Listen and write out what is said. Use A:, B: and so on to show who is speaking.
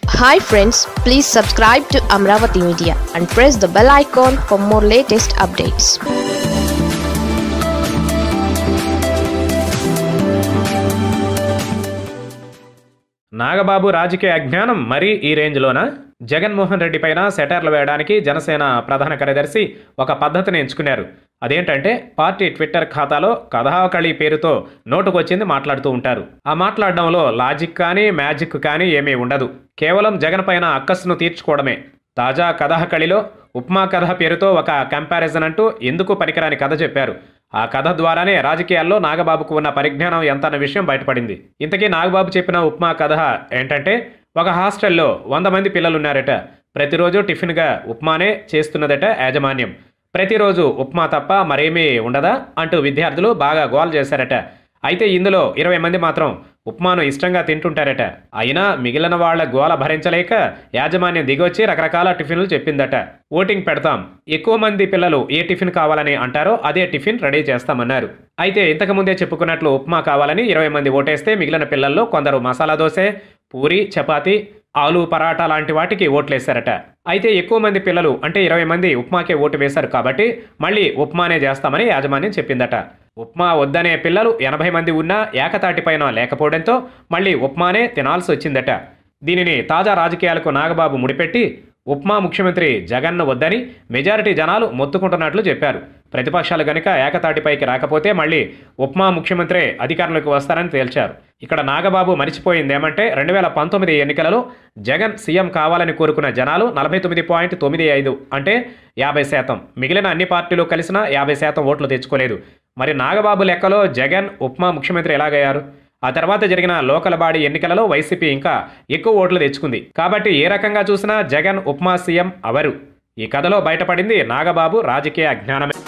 A: hi friends please subscribe to Amaravati media and press the bell icon for more latest updates
B: Nagababu రాజకీయ అజ్ఞానం మరీ ఈ రేంజ్లోనా జగన్మోహన్ రెడ్డి పైన సెటర్లు వేయడానికి జనసేన ప్రధాన కార్యదర్శి ఒక పద్ధతిని ఎంచుకున్నారు అదేంటంటే పార్టీ ట్విట్టర్ ఖాతాలో కథాకళి పేరుతో నోటుకొచ్చింది మాట్లాడుతూ ఉంటారు ఆ మాట్లాడడంలో లాజిక్ కానీ మ్యాజిక్ కానీ ఏమీ ఉండదు కేవలం జగన్ పైన అక్కస్సును తీర్చుకోవడమే తాజా కథాకళిలో ఉప్మా కథ పేరుతో ఒక కంపారిజన్ అంటూ ఎందుకు పనికిరాని కథ చెప్పారు ఆ కథ ద్వారానే రాజకీయాల్లో నాగబాబుకు ఉన్న పరిజ్ఞానం ఎంత అన్న విషయం బయటపడింది ఇంతకీ నాగబాబు చెప్పిన ఉప్మా కథ ఏంటంటే ఒక హాస్టల్లో వంద మంది పిల్లలున్నారట ప్రతిరోజు టిఫిన్గా ఉప్మానే చేస్తున్నదట యాజమాన్యం ప్రతిరోజు ఉప్మా తప్ప మరేమీ ఉండదా అంటూ విద్యార్థులు బాగా గోల్ చేశారట అయితే ఇందులో ఇరవై మంది మాత్రం ఉప్మాను ఇష్టంగా తింటుంటారట అయినా మిగిలిన వాళ్ళ గోల భరించలేక యాజమాన్యం దిగొచ్చి రకరకాల టిఫిన్లు చెప్పిందట ఓటింగ్ పెడతాం ఎక్కువ మంది పిల్లలు ఏ టిఫిన్ కావాలని అంటారో అదే టిఫిన్ రెడీ చేస్తామన్నారు అయితే ఇంతకుముందే చెప్పుకున్నట్లు ఉప్మా కావాలని ఇరవై మంది ఓటేస్తే మిగిలిన పిల్లల్లో కొందరు మసాలా దోశ పూరి చపాతి ఆలు పరాటా లాంటి వాటికి ఓట్లేశారట అయితే ఎక్కువ మంది పిల్లలు అంటే ఇరవై మంది ఉప్మాకే ఓటు వేశారు కాబట్టి మళ్ళీ ఉప్మానే చేస్తామని యాజమాన్యం చెప్పిందట ఉప్మా వద్దనే పిల్లలు ఎనభై మంది ఉన్నా ఏకతాటిపైన లేకపోవడంతో మళ్ళీ ఉప్మానే తినాల్సి వచ్చిందట దీనిని తాజా రాజకీయాలకు నాగబాబు ముడిపెట్టి ఉప్మా ముఖ్యమంత్రి జగన్ను వద్దని మెజారిటీ జనాలు మొత్తుకుంటున్నట్లు చెప్పారు ప్రతిపక్షాలు గనుక ఏకతాటిపైకి రాకపోతే మళ్ళీ ఉప్మా ముఖ్యమంత్రే అధికారంలోకి వస్తారని తేల్చారు ఇక్కడ నాగబాబు మరిచిపోయింది ఏమంటే రెండు వేల పంతొమ్మిది ఎన్నికలలో జగన్ సీఎం కావాలని కోరుకున్న జనాలు నలభై తొమ్మిది పాయింట్ తొమ్మిది ఐదు అంటే యాభై శాతం మిగిలిన అన్ని పార్టీలు కలిసినా యాభై శాతం ఓట్లు తెచ్చుకోలేదు మరి నాగబాబు లెక్కలో జగన్ ఉప్మా ముఖ్యమంత్రి ఎలాగయ్యారు ఆ తర్వాత జరిగిన లోకల్ బాడీ ఎన్నికలలో వైసీపీ ఇంకా ఎక్కువ ఓట్లు తెచ్చుకుంది కాబట్టి ఏ రకంగా చూసినా జగన్ ఉప్మా సీఎం అవరు ఈ కథలో బయటపడింది నాగబాబు రాజకీయ అజ్ఞానమే